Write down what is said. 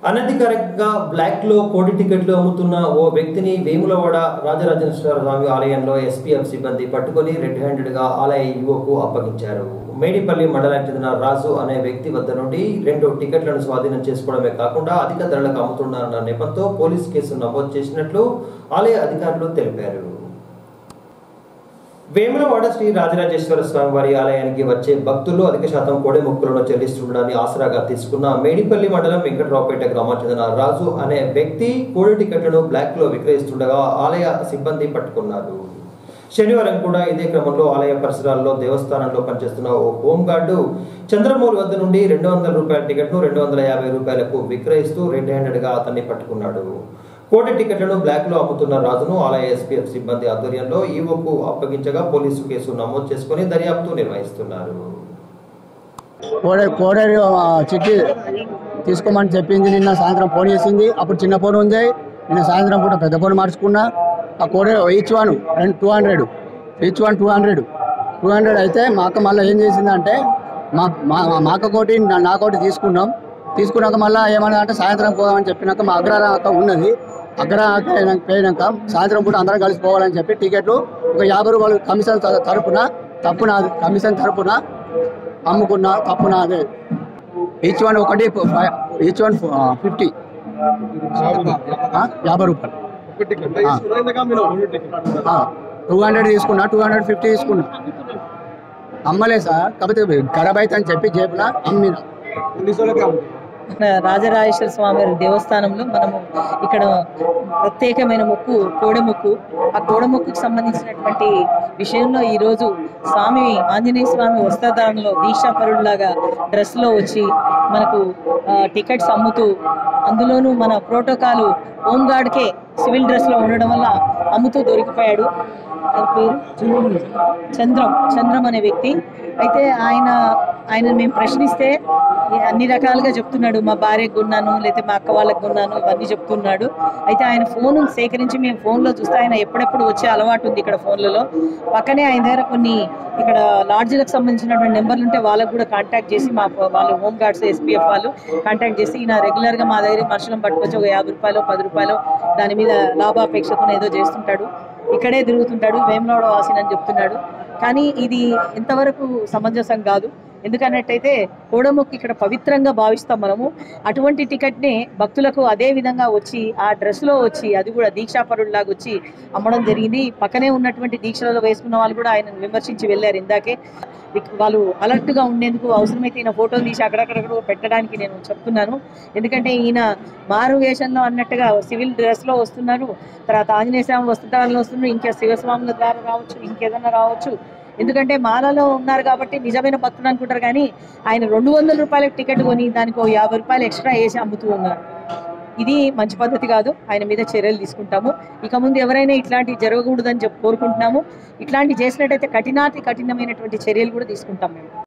అనధికారికంగా బ్లాక్ లో కోటి టికెట్లు అమ్ముతున్న ఓ వ్యక్తిని వేములవాడ రాజరాజేశ్వర స్వామి ఆలయంలో ఎస్పీఎఫ్ సిబ్బంది పట్టుకొని రెడ్ హ్యాండెడ్ గా ఆలయ యువకు అప్పగించారు మేడిపల్లి మండలానికి చెందిన రాజు అనే వ్యక్తి వద్ద నుండి రెండు టికెట్లను స్వాధీనం చేసుకోవడమే కాకుండా అధిక ధరలకు అమ్ముతున్నారన్న నెపంతో పోలీసు కేసు నమోదు చేసినట్లు ఆలయ అధికారులు తెలిపారు వేములవాడ శ్రీ రాజరాజేశ్వర స్వామి వారి ఆలయానికి వచ్చే భక్తులు అధిక శాతం కోడె మొక్కులను చెల్లిస్తుండడాన్ని ఆసరాగా తీసుకున్న మేడిపల్లి మండలం వెంకట్రావుపేట గ్రామానికి చెందిన రాజు అనే వ్యక్తి కోడి టికెట్లను బ్లాక్ లో విక్రయిస్తుండగా ఆలయ సిబ్బంది పట్టుకున్నారు శనివారం కూడా ఇదే క్రమంలో ఆలయ పరిసరాల్లో దేవస్థానంలో పనిచేస్తున్న ఓ హోంగార్డు చంద్రమౌళి వద్ద నుండి రెండు వందల రూపాయల టికెట్ను రెండు వందల యాభై రూపాయలకు విక్రయిస్తూ రెడ్ హ్యాండెడ్ గా అతన్ని పట్టుకున్నాడు కోటి టికెట్లను బ్లాక్ లో అమ్ముతున్న రాజును ఆలయ ఎస్పీఎఫ్ సిబ్బంది ఆధ్వర్యంలో ఈవోకు అప్పగించగా పోలీసు కేసు నమోదు చేసుకుని దర్యాప్తు నిర్వహిస్తున్నారు కోడే కోడేరు ఆ, చిట్టి తీసుకోమని చెప్పింది నిన్న సాయంత్రం ఫోన్ చేసింది అప్పుడు చిన్న ఫోన్ ఉంది నిన్న సాయంత్రం పూట పెద్ద ఫోన్ మార్చుకున్నా ఆ కోడే ఈచ్ వన్ రెండు two hundred each one two hundred two hundred అయితే మా అక్క మళ్ళీ ఏం చేసిందంటే మా మా మా అక్క కోటి నా- నా కోటి తీసుకున్నాం తీసుకున్నాక మళ్ళీ ఏమన్నా అంటే సాయంత్రం పోదామని చెప్పినాక మా అగ్ర అక్క ఉన్నది అగ్ర అక్క అయినాక- పోయినాక సాయంత్రం పూట అందరం కలిసి పోవాలని చెప్పి టికెట్లు ఒక యాభై రూపాయలు కమిషన్ త- తరపున తప్పున కమిషన్ తరపున అమ్ముకున్న తప్పున అదే ఈచ్ వన్ ఒకటి ఈచ్ వన్ ఫిఫ్టీ యాభై రూపాయలు టూ హండ్రెడ్ తీసుకున్నా టూ హండ్రెడ్ ఫిఫ్టీ తీసుకున్నా అమ్మలే సార్ కాకపోతే ఖరాబ్ అయితే అని చెప్పి జేబులా అమ్మిన రాజరాజేశ్వర స్వామి వారి దేవస్థానంలో మనము ఇక్కడ ప్రత్యేకమైన మొక్కు కోడె మొక్కు ఆ కోడె మొక్కుకు సంబంధించినటువంటి విషయంలో ఈరోజు స్వామి ఆంజనేయ స్వామి వస్త్రధారణలో దీక్షాపరుడిలాగా డ్రెస్లో వచ్చి మనకు ఆ, టికెట్స్ అమ్ముతూ అందులోనూ మన ప్రోటోకాలు హోమ్ గార్డ్కే సివిల్ డ్రెస్లో ఉండడం వల్ల అమ్ముతూ దొరికిపోయాడు ఆయన పేరు చంద్రం చంద్రం అనే వ్యక్తి అయితే ఆయన ఆయన మేము ప్రశ్నిస్తే అన్ని రకాలుగా చెప్తున్నాడు మా భార్యకు కొన్నాను లేకపోతే మా అక్క వాళ్ళకి కొన్నాను ఇవన్నీ చెప్తున్నాడు అయితే ఆయన ఫోన్ సేకరించి మేము ఫోన్లో చూస్తే ఆయన ఎప్పుడెప్పుడు వచ్చే అలవాటు ఉంది ఇక్కడ ఫోన్లలో పక్కనే ఆయన దగ్గర కొన్ని ఇక్కడ లాడ్జ్లకు సంబంధించినటువంటి నెంబర్లు ఉంటే వాళ్ళకు కూడా కాంటాక్ట్ చేసి మా వాళ్ళు హోమ్ గార్డ్స్ ఎస్పీఎఫ్ వాళ్ళు కాంటాక్ట్ చేసి ఈయన రెగ్యులర్గా మా దగ్గర మనుషులను పట్టుకొచ్చి ఒక యాభై రూపాయలు పది రూపాయలు దాని మీద లాభాపేక్షతో ఏదో చేస్తుంటాడు ఇక్కడే తిరుగుతుంటాడు వేమలోడ వాసినని చెప్తున్నాడు కానీ ఇది ఎంతవరకు సమంజసం కాదు ఎందుకన్నట్టయితే కోడముక్కు ఇక్కడ పవిత్రంగా భావిస్తాం మనము అటువంటి టికెట్ని భక్తులకు అదే విధంగా వచ్చి ఆ డ్రెస్లో వచ్చి అది కూడా దీక్షాపరుడిలాగా వచ్చి అమ్మడం జరిగింది పక్కనే ఉన్నటువంటి దీక్షలలో వేసుకున్న వాళ్ళు కూడా ఆయన విమర్శించి వెళ్ళారు ఇందాకే ఇక్- వాళ్ళు అలర్ట్గా ఉండేందుకు అవసరమైతే ఈయన ఫోటోలు తీసి అక్కడక్కడ పెట్టడానికి నేను చెప్తున్నాను ఎందుకంటే ఈయన మారు వేషంలో అన్నట్టుగా సివిల్ డ్రెస్లో వస్తున్నారు తర్వాత ఆంజనేయ స్వామి వస్త్రాలలో వస్తున్నారు ఇంకా శివస్వాముల ద్వారా రావచ్చు ఇంకేదన్నా రావచ్చు ఎందుకంటే మాలలో ఉన్నారు కాబట్టి నిజమైన భక్తులు అనుకుంటారు కానీ ఆయన రెండు వందల రూపాయలకు టికెట్ కొని దానికి ఓ యాభై రూపాయలు ఎక్స్ట్రా వేసి అమ్ముతూ ఉన్నారు ఇది మంచి పద్ధతి కాదు ఆయన మీద చర్యలు తీసుకుంటాము ఇక ముందు ఎవరైనా ఇట్లాంటివి జరగకూడదని చెప్పి కోరుకుంటున్నాము ఇట్లాంటివి చేసినట్టయితే కఠినాతి కఠినమైనటువంటి చర్యలు కూడా తీసుకుంటాం మేము